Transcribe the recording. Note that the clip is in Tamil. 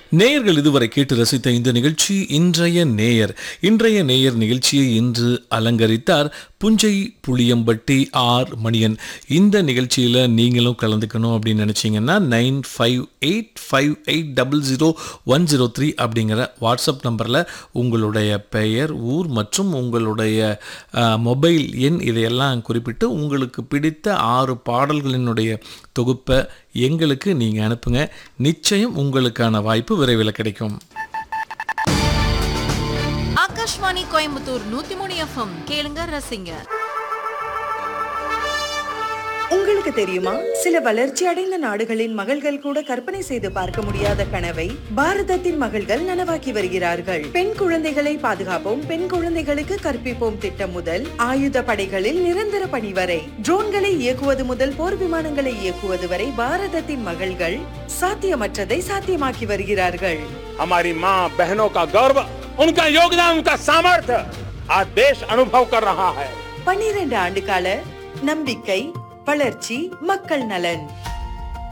நேயர்கள் இதுவரை கேட்டு ரசித்த இந்த நிகழ்ச்சி இன்றைய நேயர் இன்றைய நேயர் நிகழ்ச்சியை இன்று அலங்கரித்தார் புஞ்சை புளியம்பட்டி ஆர் மணியன் இந்த நிகழ்ச்சியில் நீங்களும் கலந்துக்கணும் அப்படின்னு நினச்சிங்கன்னா nine five eight five eight double zero one zero three அப்படிங்கிற வாட்ஸ்அப் நம்பரில் உங்களுடைய பெயர் ஊர் மற்றும் உங்களுடைய அஹ், மொபைல் எண் இதையெல்லாம் குறிப்பிட்டு உங்களுக்கு பிடித்த ஆறு பாடல்களினுடைய தொகுப்பை எங்களுக்கு நீங்கள் அனுப்புங்க நிச்சயம் உங்களுக்கான வாய்ப்பு விரைவில் கிடைக்கும் ஆகாஷ்வாணி கோயம்புத்தூர் நூத்தி மூணு எஃப்எம் கேளுங்க ரசிங்க உங்களுக்கு தெரியுமா சில வளர்ச்சி அடைந்த நாடுகளின் மகள்கள் கூட கற்பனை செய்து பார்க்க முடியாத கனவை பாரதத்தின் மகள்கள் நனவாக்கி வருகிறார்கள் பெண் குழந்தைகளை பாதுகாப்போம் பெண் குழந்தைகளுக்கு கற்பிப்போம் திட்டம் முதல் ஆயுத படைகளில் நிரந்தர பணி வரை ட்ரோன்களை இயக்குவது முதல் போர் விமானங்களை இயக்குவது வரை பாரதத்தின் மகள்கள் சாத்தியமற்றதை சாத்தியமாக்கி வருகிறார்கள் हमारी माँ बहनों का गौरव उनका योगदान उनका सामर्थ्य आज देश अनुभव कर रहा है பன்னிரண்டு ஆண்டு கால நம்பிக்கை வளர்ச்சி மக்கள் நலன்